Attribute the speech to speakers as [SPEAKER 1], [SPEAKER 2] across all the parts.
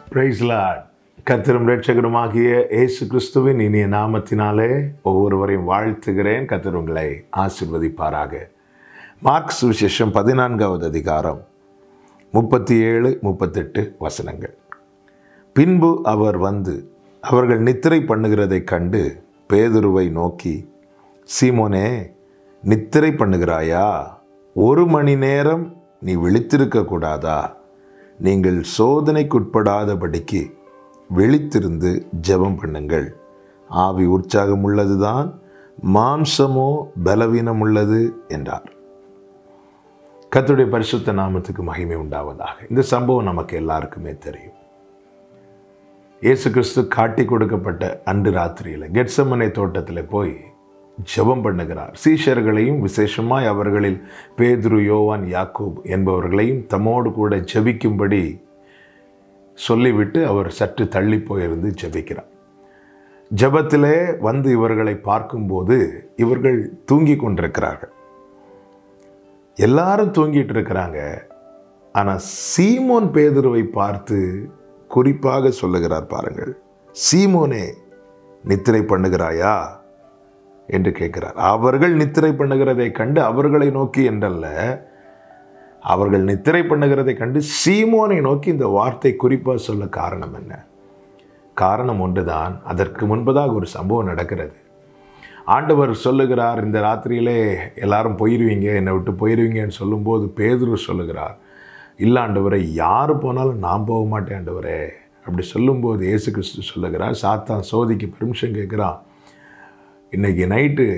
[SPEAKER 1] price Lord கத்திரும் ரட்சகருமாகிய இயேசு கிறிஸ்துவின் இனிய நாமத்தினாலே ஒவ்வொருவரையும் வாழ்த்துகிறேன் கத்தர் உங்களை ஆசிர்வதிப்பாராக மார்க் சுவிசேஷம் பதினான்காவது அதிகாரம் முப்பத்தி ஏழு முப்பத்தெட்டு வசனங்கள் பின்பு அவர் வந்து அவர்கள் நித்திரை பண்ணுகிறதைக் கண்டு பேதுருவை நோக்கி சீமோனே நித்திரை பண்ணுகிறாயா ஒரு மணி நேரம் நீ விழித்திருக்க கூடாதா நீங்கள் சோதனைக்குட்படாதபடிக்கு விழித்திருந்து ஜெபம் பண்ணுங்கள் ஆவி உற்சாகம் உள்ளதுதான் மாம்சமோ பலவீனம் உள்ளது என்றார் கர்த்தருடைய பரிசுத்த நாமத்துக்கு மகிமை உண்டாவதாக இந்த சம்பவம் நமக்கு எல்லாருக்குமே தெரியும் இயேசு கிறிஸ்து காட்டி கொடுக்கப்பட்ட அன்று ராத்திரியில் கெட்சமனை தோட்டத்தில் போய் ஜெபம் பண்ணுகிறார் சீஷர்களையும் விசேஷமாய் அவர்களில் பேதுரு யோவான் யாக்கூப் என்பவர்களையும் தம்மோடு கூட ஜெபிக்கும்படி சொல்லிவிட்டு அவர் சற்று தள்ளி போயிருந்து ஜெபிக்கிறார் ஜெபத்திலே வந்து இவர்களை பார்க்கும்போது இவர்கள் தூங்கி கொண்டிருக்கிறார்கள் எல்லாரும் தூங்கிட்டு இருக்கிறாங்க ஆனால் சீமோன் பேதுருவை பார்த்து குறிப்பாக சொல்லுகிறார் பாருங்கள் சீமோனே நித்திரை பண்ணுகிறாயா என்று கேட்கிறார் அவர்கள் நித்திரை பண்ணுகிறதை கண்டு அவர்களை நோக்கி என்றல்ல அவர்கள் நித்திரை பண்ணுகிறதை கண்டு சீமோனை நோக்கி இந்த வார்த்தை குறிப்பாக சொல்ல காரணம் என்ன காரணம் ஒன்றுதான் அதற்கு முன்பதாக ஒரு சம்பவம் நடக்கிறது ஆண்டவர் சொல்லுகிறார் இந்த ராத்திரியிலே எல்லாரும் போயிடுவீங்க என்னை விட்டு போயிடுவீங்கன்னு சொல்லும்போது பேதுரு சொல்லுகிறார் இல்லை ஆண்டவரே யார் போனாலும் நான் போக மாட்டேன் ஆண்டவரே அப்படி சொல்லும்போது இயேசு கிறிஸ்து சொல்லுகிறார் சாத்தான் சோதிக்கு பெர்மிஷன் கேட்குறான் இன்னைக்கு நைட்டு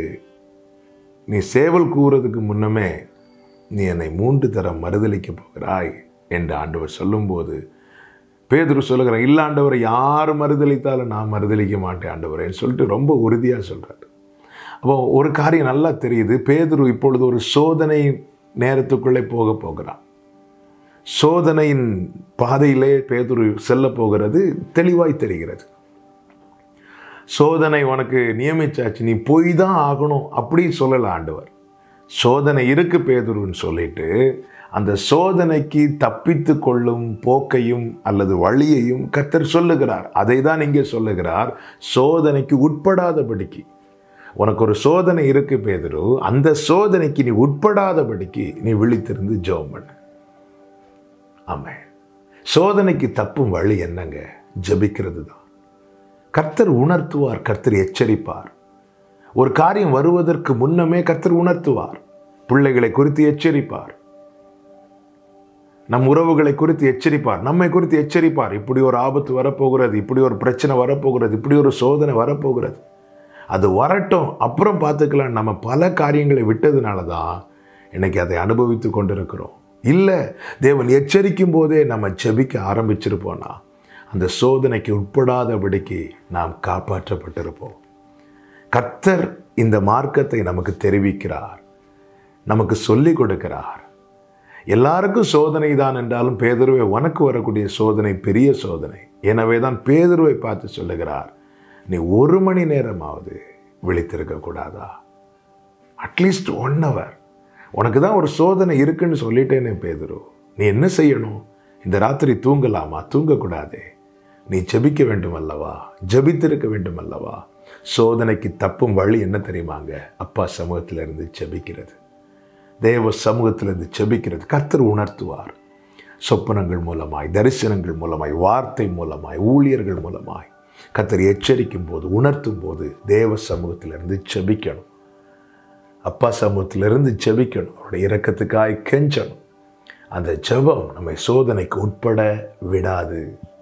[SPEAKER 1] நீ சேவல் கூறுறதுக்கு முன்னமே நீ என்னை மூன்று தரம் மறுதளிக்க போகிறாய் என்று ஆண்டவர் சொல்லும்போது பேதுரு சொல்லுகிறார் இல்லை ஆண்டவரை யார் மறுதளித்தாலும் நான் மறுதளிக்க மாட்டேன் ஆண்டவரேன்னு சொல்லிட்டு ரொம்ப உறுதியாக சொல்கிறார் அப்போ ஒரு காரியம் நல்லா தெரியுது பேதுரு இப்பொழுது ஒரு சோதனை நேரத்துக்குள்ளே போக போகிறான் சோதனையின் பாதையிலே பேதுரு செல்ல போகிறது தெளிவாய் தெரிகிறது சோதனை உனக்கு நியமிச்சாச்சு நீ போய் தான் ஆகணும் அப்படி சொல்லலை ஆண்டவர் சோதனை இருக்கு பேதுருன்னு சொல்லிட்டு அந்த சோதனைக்கு தப்பித்து கொள்ளும் போக்கையும் அல்லது வழியையும் கத்தர் சொல்லுகிறார் அதை தான் இங்கே சொல்லுகிறார் சோதனைக்கு உட்படாதபடிக்கு உனக்கு ஒரு சோதனை இருக்கு பேதுரு அந்த சோதனைக்கு நீ உட்படாதபடிக்கு நீ விழித்திருந்து ஜெபம் பண்ணு ஆமாம் சோதனைக்கு தப்பும் வழி என்னங்க ஜபிக்கிறது தான் கர்த்தர் உணர்த்துவார் கர்த்தர் எச்சரிப்பார் ஒரு காரியம் வருவதற்கு முன்னமே கர்த்தர் உணர்த்துவார் பிள்ளைகளை குறித்து எச்சரிப்பார் நம் உறவுகளை குறித்து எச்சரிப்பார் நம்மை குறித்து எச்சரிப்பார் இப்படி ஒரு ஆபத்து வரப்போகிறது இப்படி ஒரு பிரச்சனை வரப்போகிறது இப்படி ஒரு சோதனை வரப்போகிறது அது வரட்டும் அப்புறம் பார்த்துக்கலாம் நம்ம பல காரியங்களை விட்டதுனால தான் இன்னைக்கு அதை அனுபவித்து கொண்டிருக்கிறோம் இல்லை தேவன் எச்சரிக்கும் போதே நம்ம செபிக்க ஆரம்பிச்சிருப்போம்னா அந்த சோதனைக்கு உட்படாதபடிக்கு நாம் காப்பாற்றப்பட்டிருப்போம் கர்த்தர் இந்த மார்க்கத்தை நமக்கு தெரிவிக்கிறார் நமக்கு சொல்லிக் கொடுக்கிறார் எல்லாருக்கும் சோதனை தான் என்றாலும் பேதுருவை உனக்கு வரக்கூடிய சோதனை பெரிய சோதனை எனவே தான் பேதுருவை பார்த்து சொல்லுகிறார் நீ ஒரு மணி நேரமாவது விழித்திருக்க கூடாதா அட்லீஸ்ட் ஒன் ஹவர் உனக்கு தான் ஒரு சோதனை இருக்குன்னு சொல்லிட்டேனே பேதுரு நீ என்ன செய்யணும் இந்த ராத்திரி தூங்கலாமா தூங்கக்கூடாதே நீ ஜெபிக்க வேண்டும் அல்லவா ஜெபித்திருக்க வேண்டும் அல்லவா சோதனைக்கு தப்பும் வழி என்ன தெரியுமாங்க அப்பா சமூகத்தில் இருந்து ஜெபிக்கிறது தேவ சமூகத்திலிருந்து ஜெபிக்கிறது கர்த்தர் உணர்த்துவார் சொப்பனங்கள் மூலமாய் தரிசனங்கள் மூலமாய் வார்த்தை மூலமாய் ஊழியர்கள் மூலமாய் கர்த்தர் எச்சரிக்கும் போது உணர்த்தும் போது தேவ சமூகத்திலிருந்து ஜெபிக்கணும் அப்பா சமூகத்திலிருந்து ஜெபிக்கணும் அவருடைய இரக்கத்துக்காய் கெஞ்சணும் அந்த ஜெபம் நம்மை சோதனைக்கு உட்பட விடாது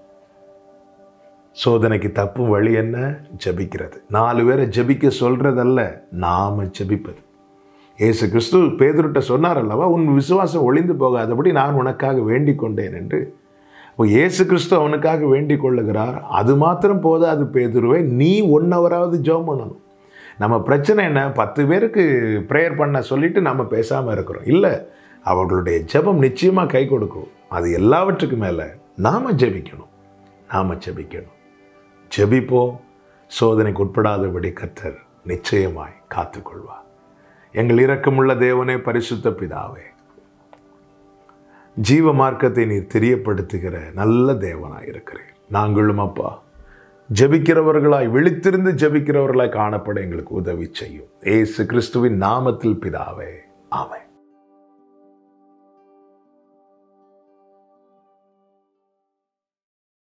[SPEAKER 1] சோதனைக்கு தப்பும் வழி என்ன ஜபிக்கிறது நாலு பேரை ஜபிக்க சொல்றதல்ல நாம ஜபிப்பது ஏசு கிறிஸ்து பேதுருட்ட சொன்னார் அல்லவா உன் விசுவாசம் ஒளிந்து போகாதபடி நான் உனக்காக வேண்டிக் கொண்டேன் என்று இப்போ ஏசு கிறிஸ்து அவனுக்காக வேண்டிக் கொள்ளுகிறார் அது மாத்திரம் போதாது பேதுருவை நீ ஒன் ஹவராவது ஜோம் பண்ணணும் நம்ம பிரச்சனை என்ன பத்து பேருக்கு ப்ரேயர் பண்ண சொல்லிட்டு நம்ம பேசாமல் இருக்கிறோம் இல்லை அவர்களுடைய ஜெபம் நிச்சயமாக கை கொடுக்கும் அது எல்லாவற்றுக்கும் மேலே நாம் ஜெபிக்கணும் நாம் ஜெபிக்கணும் ஜெபிப்போம் சோதனைக்கு உட்படாதபடி கர்த்தர் நிச்சயமாய் காத்துக்கொள்வார் எங்கள் இரக்கமுள்ள தேவனே பரிசுத்த பிதாவே ஜீவ மார்க்கத்தை நீர் தெரியப்படுத்துகிற நல்ல தேவனாய் இருக்கிறீர் நாங்களும் அப்பா ஜெபிக்கிறவர்களாய் விழித்திருந்து ஜெபிக்கிறவர்களாய் காணப்பட எங்களுக்கு உதவி செய்யும் ஏசு கிறிஸ்துவின் நாமத்தில் பிதாவே ஆமென்